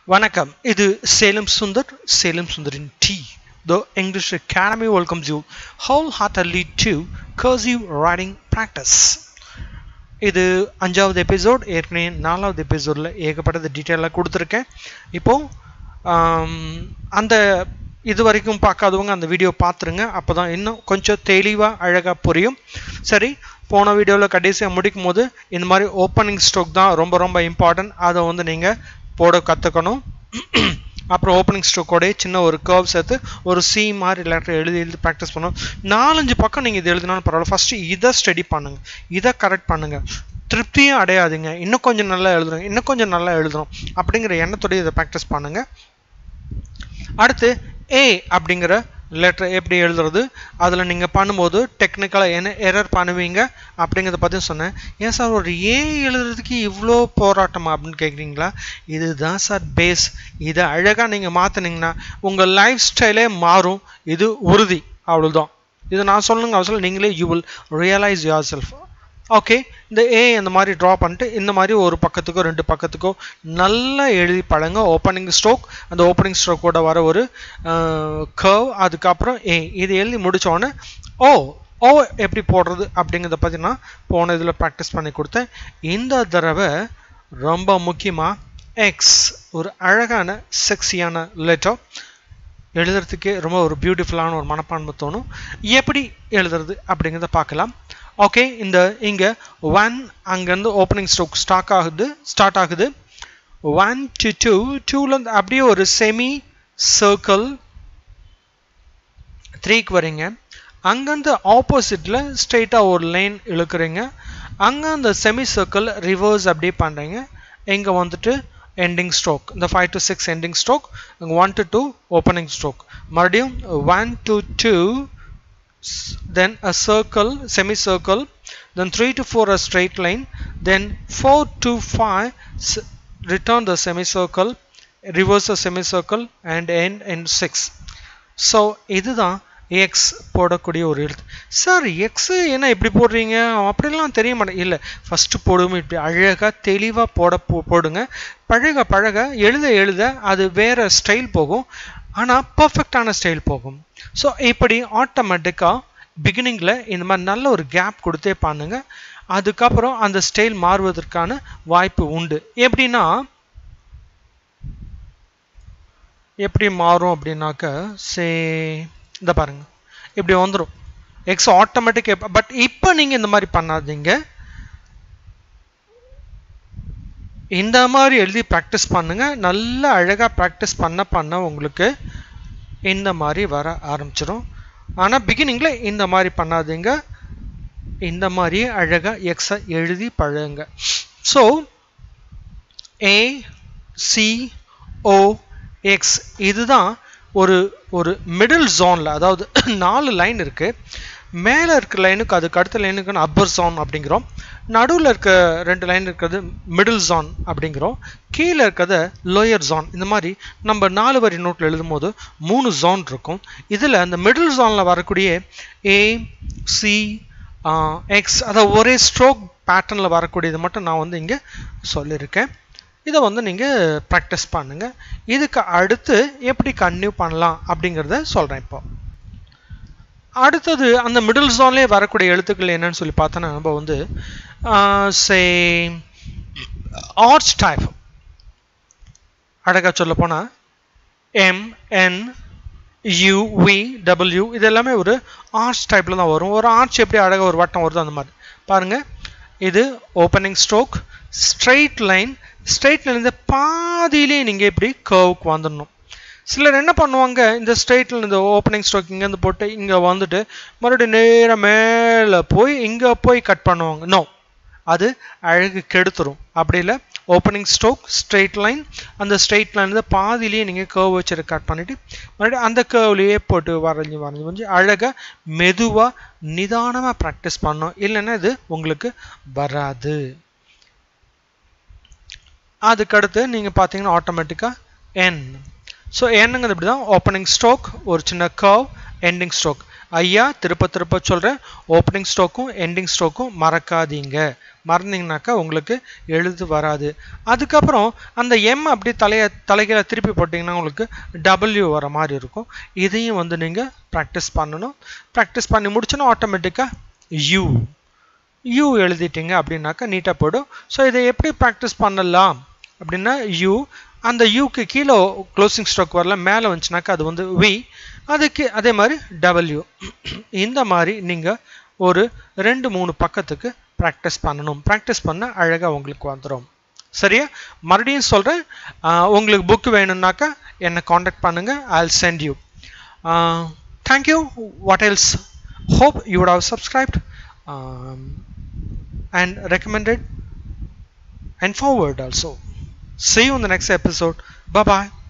வணக்கம் இது சேலம் சுந்தர் சேலம் சுந்தரின் டி The English Academy welcomes you wholeheartedly to cursive writing practice. இது அஞ்சாவது எபிசோட் ஏற்கனவே நாலாவது எபிசோடில் ஏகப்பட்டது டீட்டெயிலாக கொடுத்துருக்கேன் இப்போ ஆம், அந்த இது வரைக்கும் பார்க்காதவங்க அந்த வீடியோ பார்த்துருங்க அப்போ தான் இன்னும் கொஞ்சம் தெளிவாக அழகாக புரியும் சரி போன வீடியோவில் கடைசியாக முடிக்கும் போது இந்த மாதிரி ஓப்பனிங் ஸ்ட்ரோக் தான் ரொம்ப ரொம்ப இம்பார்ட்டன்ட் அதை வந்து நீங்கள் போட கற்றுக்கணும் அப்புறம் ஓப்பனிங் ஸ்ட்ரோக்கோட சின்ன ஒரு கர்வ் சேர்த்து ஒரு சி மாதிரி லெட்டர் எழுதி எழுதி ப்ராக்டிஸ் பண்ணணும் நாலஞ்சு பக்கம் நீங்கள் இது எழுதினாலும் பரவாயில்ல ஃபஸ்ட்டு இதை ஸ்டடி பண்ணுங்க இதை கரெக்ட் பண்ணுங்க திருப்தியும் அடையாதுங்க இன்னும் கொஞ்சம் நல்லா எழுதுறோம் இன்னும் கொஞ்சம் நல்லா எழுதுறோம் அப்படிங்கிற எண்ணத்தோட இதை ப்ராக்டிஸ் பண்ணுங்க அடுத்து ஏ அப்படிங்கிற லெட்டர் எப்படி எழுதுறது அதில் நீங்கள் பண்ணும்போது டெக்னிக்கலாக என்ன எரர் பண்ணுவீங்க அப்படிங்கிறத பற்றி சொன்னேன் ஏன் சார் ஒரு ஏ எழுதுறதுக்கு இவ்வளோ போராட்டமா அப்படின்னு கேட்குறீங்களா இதுதான் சார் பேஸ் இதை அழகாக நீங்கள் மாற்றினீங்கன்னா உங்கள் லைஃப் ஸ்டைலே மாறும் இது உறுதி அவ்வளோதான் இது நான் சொல்லுங்க அவசரம் நீங்களே you will realise yourself okay இந்த ஏ இந்த மாதிரி ட்ரா பண்ணிட்டு இந்த மாதிரி ஒரு பக்கத்துக்கோ ரெண்டு பக்கத்துக்கோ நல்லா எழுதி பழங்க ஓப்பனிங் ஸ்ட்ரோக் அந்த ஓப்பனிங் ஸ்ட்ரோக்கோட வர ஒரு கர்வ் அதுக்கப்புறம் ஏ இது எழுதி முடிச்ச உடனே ஓ ஓ எப்படி போடுறது அப்படிங்கிறத பற்றி நான் போன இதில் ப்ராக்டிஸ் பண்ணி கொடுத்தேன் இந்த தடவை ரொம்ப முக்கியமாக எக்ஸ் ஒரு அழகான செக்ஸியான லெட்டர் எழுதுறதுக்கே ரொம்ப ஒரு பியூட்டிஃபுல்லான ஒரு மனப்பான்மை தோணும் எப்படி எழுதுறது அப்படிங்கிறத பார்க்கலாம் ஓகே இந்த இங்கே ஒன் அங்கேருந்து ஓப்பனிங் ஸ்ட்ரோக் ஸ்டாக் ஆகுது ஸ்டார்ட் ஆகுது ஒன் டு டூ டூலேருந்து அப்படியே ஒரு செமி சர்க்கிள் த்ரீக்கு வரீங்க அங்கேருந்து ஆப்போசிட்டில் ஸ்ட்ரெயிட்டாக ஒரு லைன் இழுக்கிறீங்க அங்கே அந்த செமி சர்க்கிள் ரிவர்ஸ் அப்படியே பண்ணுறீங்க இங்கே வந்துட்டு எண்டிங் ஸ்ட்ரோக் இந்த five to six ending stroke இங்கே one to two opening stroke மறுபடியும் one to two then a circle semicircle then 3 to 4 a straight line then 4 to 5 s- return the semicircle reverse the semicircle and end in 6 so இதுதான் X போடக்கூடிய ஒரு எழுத்து sir X என்ன இப்படி போடுறீங்க அப்படிலாம் தெரிய மாட்டேன் இல்லை ஃபஸ்ட்டு போடுவோம் இப்படி அழகாக தெளிவாக போட போ- போடுங்க பழக பழக எழுத எழுத அது வேற ஸ்டைல் போகும் ஆனால் பர்ஃபெக்டான ஸ்டைல் போகும் ஸோ இப்படி ஆட்டோமேட்டிக்காக பிகினிங்கில் இந்த மாதிரி நல்ல ஒரு கேப் கொடுத்தே பண்ணுங்க அதுக்கப்புறம் அந்த ஸ்டைல் மாறுவதற்கான வாய்ப்பு உண்டு எப்படின்னா எப்படி மாறும் அப்படின்னாக்க சே இந்த பாருங்க இப்படி வந்துடும் எக்ஸ் ஆட்டோமேட்டிக் பட் இப்போ நீங்கள் இந்த மாதிரி பண்ணாதீங்க இந்த மாதிரி எழுதி ப்ராக்டிஸ் பண்ணுங்க நல்ல அழகாக ப்ராக்டிஸ் பண்ண பண்ண உங்களுக்கு இந்த மாதிரி வர ஆரம்பிச்சிடும் ஆனால் பிகினிங்கில் இந்த மாதிரி பண்ணாதீங்க இந்த மாதிரி அழகாக எக்ஸை எழுதி பழகுங்க so A C O X இதுதான் ஒரு ஒரு மிடில் ஜோனில் அதாவது நாலு லைன் இருக்குது மேலே இருக்க லைனுக்கு அதுக்கு அடுத்த லைனுக்கு அப்பர் ஜோன் அப்படிங்கிறோம் நடுவில் இருக்க ரெண்டு லைன் இருக்கிறது மிடில் ஜோன் அப்படிங்கிறோம் கீழே இருக்கிறத லோயர் ஜோன் இந்த மாதிரி நம்ம நாலு வரி நோட்டில் எழுதும்போது மூணு ஜோன் இருக்கும் இதில் அந்த மிடில் ஜோனில் வரக்கூடிய ஏ சி எக்ஸ் அதாவது ஒரே ஸ்ட்ரோக் பேட்டர்னில் வரக்கூடியது மட்டும் நான் வந்து இங்கே சொல்லியிருக்கேன் இதை வந்து நீங்கள் ப்ராக்டிஸ் பண்ணுங்கள் இதுக்கு அடுத்து எப்படி கன்டினியூ பண்ணலாம் அப்படிங்கிறத சொல்கிறேன் இப்போ அடுத்தது அந்த மிடில் ஜோன்லேயே வரக்கூடிய எழுத்துக்கள் என்னன்னு சொல்லி பார்த்தோன்னா நம்ம வந்து சே ஆர்ச் டைப் அழகாக சொல்ல போனால் M N U V W இது எல்லாமே ஒரு ஆர்ச் டைப்பில் தான் வரும் ஒரு ஆர்ச் எப்படி அழகாக ஒரு வட்டம் வருது அந்த மாதிரி பாருங்கள் இது opening stroke straight line straight line பாதியிலே நீங்கள் இப்படி கர்வுக்கு வந்துடணும் சிலர் என்ன பண்ணுவாங்க இந்த ஸ்ட்ரைட்டில் இந்த ஓப்பனிங் ஸ்ட்ரோக் இங்கேருந்து போட்டு இங்கே வந்துட்டு மறுபடியும் நேராக மேலே போய் இங்கே போய் கட் பண்ணுவாங்க நோ அது அழகு கெடுத்துரும் அப்படி இல்லை ஓப்பனிங் ஸ்ட்ரோக் ஸ்ட்ரெயிட் லைன் அந்த ஸ்ட்ரெயிட் லைன் பாதியிலேயே நீங்கள் கர்வ் வச்சு கட் பண்ணிவிட்டு மறுபடியும் அந்த கர்வ்லேயே போட்டு வரைஞ்சி வரைஞ்சி வரைஞ்சி அழகாக மெதுவாக நிதானமாக ப்ராக்டிஸ் பண்ணோம் இல்லைன்னா இது உங்களுக்கு வராது அதுக்கடுத்து நீங்கள் பார்த்தீங்கன்னா ஆட்டோமேட்டிக்காக என் ஸோ என்னங்கிறது இப்படி தான் ஓப்பனிங் ஸ்ட்ரோக் ஒரு சின்ன கர்வ் எண்டிங் ஸ்ட்ரோக் ஐயா திருப்ப திருப்ப சொல்கிறேன் ஓப்பனிங் ஸ்ட்ரோக்கும் எண்டிங் ஸ்ட்ரோக்கும் மறக்காதீங்க மறந்தீங்கனாக்கா உங்களுக்கு எழுது வராது அதுக்கப்புறம் அந்த எம் அப்படியே தலைய தலைகீழ திருப்பி போட்டிங்கன்னா உங்களுக்கு டபிள்யூ வர மாதிரி இருக்கும் இதையும் வந்து நீங்கள் ப்ராக்டிஸ் பண்ணணும் ப்ராக்டிஸ் பண்ணி முடிச்சோன்னா ஆட்டோமேட்டிக்காக யூ யூ எழுதிட்டீங்க அப்படின்னாக்கா நீட்டாக போயிடும் ஸோ இதை எப்படி ப்ராக்டிஸ் பண்ணலாம் அப்படின்னா யூ அந்த யூக்கு கீழே க்ளோசிங் ஸ்ட்ரோக் வரல மேலே வந்துச்சுனாக்கா அது வந்து வி அதுக்கு அதே மாதிரி டபிள்யூ இந்த மாதிரி நீங்கள் ஒரு ரெண்டு மூணு பக்கத்துக்கு ப்ராக்டிஸ் பண்ணணும் ப்ராக்டிஸ் பண்ண அழகாக உங்களுக்கு வந்துடும் சரியா மறுபடியும் சொல்கிறேன் உங்களுக்கு புக் வேணும்னாக்கா என்னை காண்டாக்ட் பண்ணுங்கள் I sent you thank you what else hope you would have subscribed um, and recommended and forward also see you in the next episode bye bye